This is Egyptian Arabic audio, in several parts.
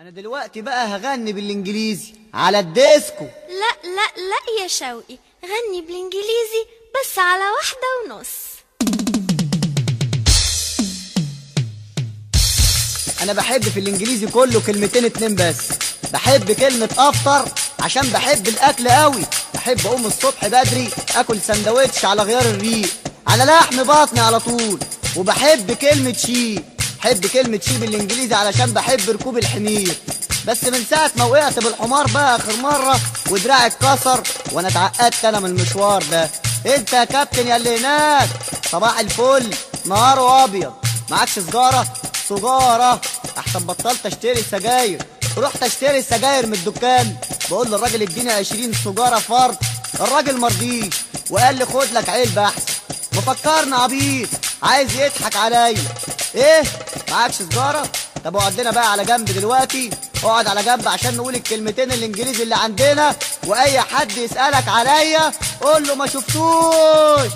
انا دلوقتي بقى هغني بالانجليزي على الديسكو لا لا لا يا شوقي غني بالانجليزي بس على واحدة ونص انا بحب في الانجليزي كله كلمتين اتنين بس بحب كلمة افطر عشان بحب الاكل قوي بحب اقوم الصبح بدري اكل سندوتش على غيار الريق على لحم بطني على طول وبحب كلمة شي بحب كلمة شي بالانجليزي علشان بحب ركوب الحمير بس من ساعة ما وقعت بالحمار بقى اخر مرة ودراعي اتكسر وانا اتعقدت انا من المشوار ده انت يا كابتن يا اللي هناك صباح الفل نهاره ابيض معكش سجارة سجارة احسن بطلت اشتري سجاير رحت اشتري سجاير من الدكان بقول للراجل اديني 20 سجارة فرد الراجل مرضيش وقال لي خد لك علبة احسن مفكرنا عبيط عايز يضحك عليا ايه معكش سجارة طب اقعد لنا بقى على جنب دلوقتي اقعد على جنب عشان نقول الكلمتين الانجليزي اللي عندنا واي حد يسألك عليا قول له ما شفتوش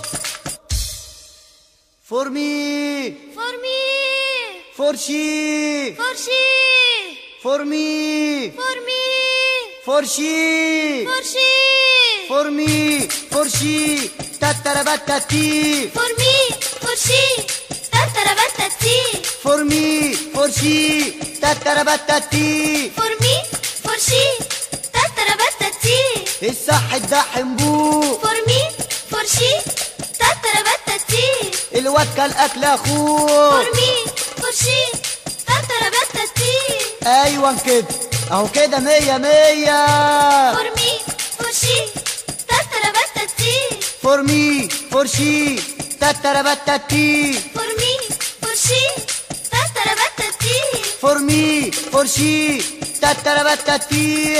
فور مي For me فور شي For she فور مي For me فور شي For she فور مي فور شي تتربتتي For me For she تتربتتي فور مي فور شي تتربتتي For me For she تتربتتي الصح الدحم بو For me For she تتربتتي الواد كان اكل اخوه For me For she تتربتتي ايوه كده اهو كده مية مية For me For she تتربتتي فور مي فور شي تتربتتي For me For she تتربتتي فور مي فور شي تتربتتي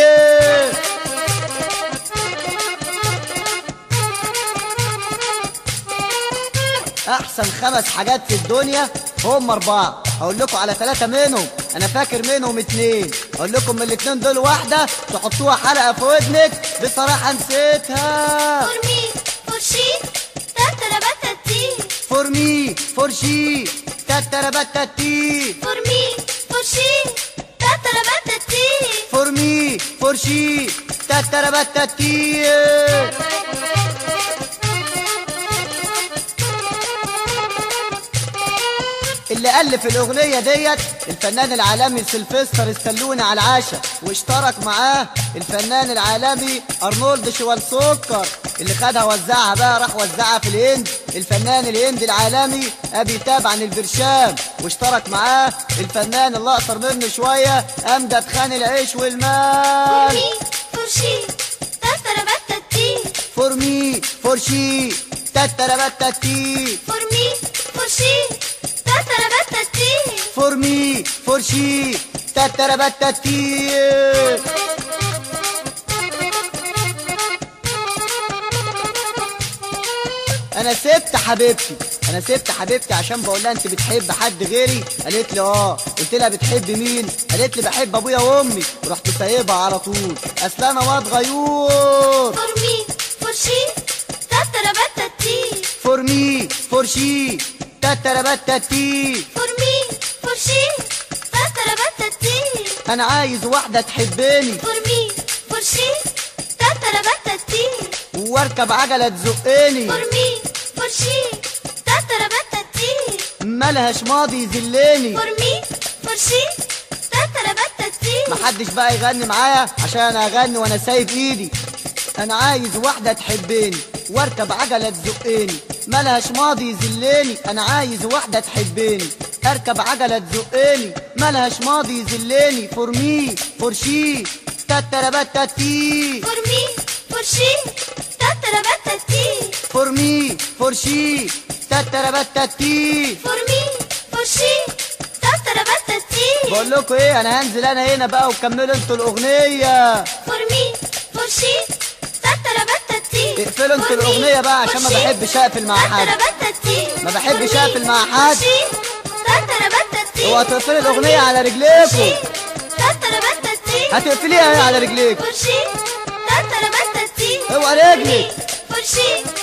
احسن خمس حاجات في الدنيا هم اربعه هقول لكم على ثلاثه منهم انا فاكر منهم اتنين اقول لكم من الاتنين دول واحده تحطوها حلقه في ودنك بصراحه نسيتها For me For she تتربتتي فور مي فور شي تتربتتي For me For she تتربتتي فور مي فور شي تتربتتي اللي ألف الأغنية ديت الفنان العالمي سيلفستر استلوني على العشاء واشترك معاه الفنان العالمي أرنولد شوالسوكر اللي خدها وزعها بقى راح وزعها في الهند الفنان الهندي العالمي أبي تاب عن البرشام واشترك معاه الفنان اللي أقصر منه شوية أمجد خان العيش For والمال me For she تتربتتي فور مي فور شي تتربتتي For me For she تتربتتي فور مي فور شي تتربتتي انا سبت حبيبتي انا سبت حبيبتي عشان بقول لها انت بتحب حد غيري قالت لي اه قلت لها بتحب مين قالت لي بحب ابويا وامي رحت سايبها على طول اصل انا واد غيور For me For she تتربتتي فور مي فور شي تتربتتي For me For she تتربتتي انا عايز واحده تحبني For me For she تتربتتي واركب عجله تزقني For me For she تتربتتي ملهاش ماضي يذلني For me For she تتربتتي محدش بقى يغني معايا عشان انا اغني وانا سايب ايدي انا عايز واحده تحبني واركب عجله تزقني ملهاش ماضي يذلني انا عايز واحده تحبني اركب عجله تزقني ملهاش ماضي يذلني فور مي فور شي تتربتتي For me For she تتربتتي فور مي فور شي تتربتتي For me For she تتربتتي بقول لكم ايه انا هنزل انا هنا بقى وكملوا انتوا الاغنيه For me For she تتربتتي اقفلوا انتوا For me الأغنية بقى عشان ما For she بحبش أقفل مع حد. تتربتتي ما بحبش For me أقفل مع حد. For she تتربتتي اوعى تقفلي For الأغنية me على For رجليكوا she تتربتتي هتقفليها ايه على رجليك For she تتربتتي اوعى رجلك For she